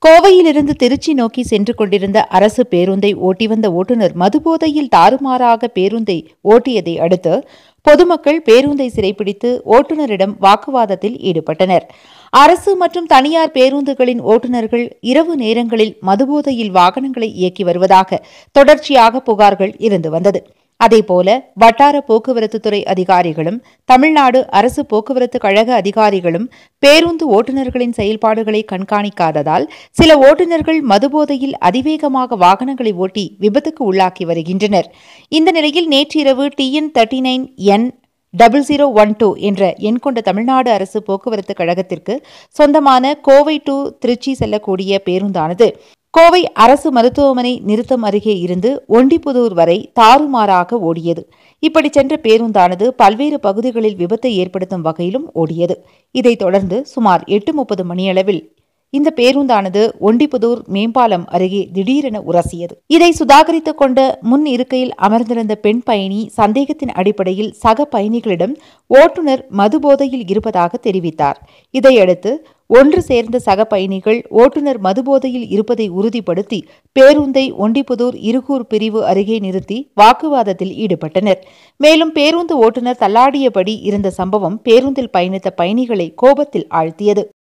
கோவையிலிருந்து திருச்சி நோக்கி சென்று கொண்டிருந்த அரசு பேருந்தை ஓட்டி வந்த ஓட்டுநர் மதுபோதையில் தாறுமாறாக பேருந்தை ஓட்டியதை அடுத்து பொதுமக்கள் பேருந்தை சிறைப்பிடித்து ஓட்டுநரிடம் வாக்குவாதத்தில் ஈடுபட்டனர் அரசு மற்றும் தனியார் பேருந்துகளின் ஓட்டுநர்கள் இரவு நேரங்களில் மதுபோதையில் வாகனங்களை இயக்கி வருவதாக தொடர்ச்சியாக புகார்கள் இருந்து வந்தது அதேபோல வட்டார போக்குவரத்து துறை அதிகாரிகளும் தமிழ்நாடு அரசு போக்குவரத்து கழக அதிகாரிகளும் பேருந்து ஓட்டுநர்களின் செயல்பாடுகளை கண்காணிக்காததால் சில ஓட்டுநர்கள் மதுபோதையில் அதிவேகமாக வாகனங்களை ஓட்டி விபத்துக்கு உள்ளாக்கி வருகின்றனர் இந்த நிலையில் நேற்றிரவு TN thirty nine N double zero one two என்ற எண் கொண்ட தமிழ்நாடு அரசு போக்குவரத்து கழகத்திற்கு சொந்தமான கோவை டு திருச்சி செல்லக்கூடிய பேருந்தானது கோவை அரசு மருத்துவமனை நிறுத்தம் அருகே இருந்து ஒண்டிப்புதூர் வரை தாறுமாறாக ஓடியது இப்படி சென்ற பேருந்தானது பல்வேறு பகுதிகளில் விபத்தை ஏற்படுத்தும் வகையிலும் ஓடியது இதைத் தொடர்ந்து சுமார் எட்டு முப்பது மணியளவில் இந்த பேருந்தானது ஒண்டிப்புதூர் மேம்பாலம் அருகே திடீரென உரசியது இதை சுதாகரித்துக் கொண்ட முன் இருக்கையில் அமர்ந்திருந்த பெண் பயணி சந்தேகத்தின் அடிப்படையில் சக பயணிகளிடம் ஓட்டுநர் மதுபோதையில் இருப்பதாக தெரிவித்தார் இதையடுத்து ஒன்று சேர்ந்த சக பயணிகள் ஓட்டுநர் மதுபோதையில் இருப்பதை உறுதிப்படுத்தி பேருந்தை ஒண்டிப்புதூர் இருகூர் பிரிவு அருகே நிறுத்தி வாக்குவாதத்தில் ஈடுபட்டனர் மேலும் பேருந்து ஓட்டுநர் தள்ளாடியபடி இருந்த சம்பவம் பேருந்தில் பயணித்த பயணிகளை கோபத்தில் ஆழ்த்தியது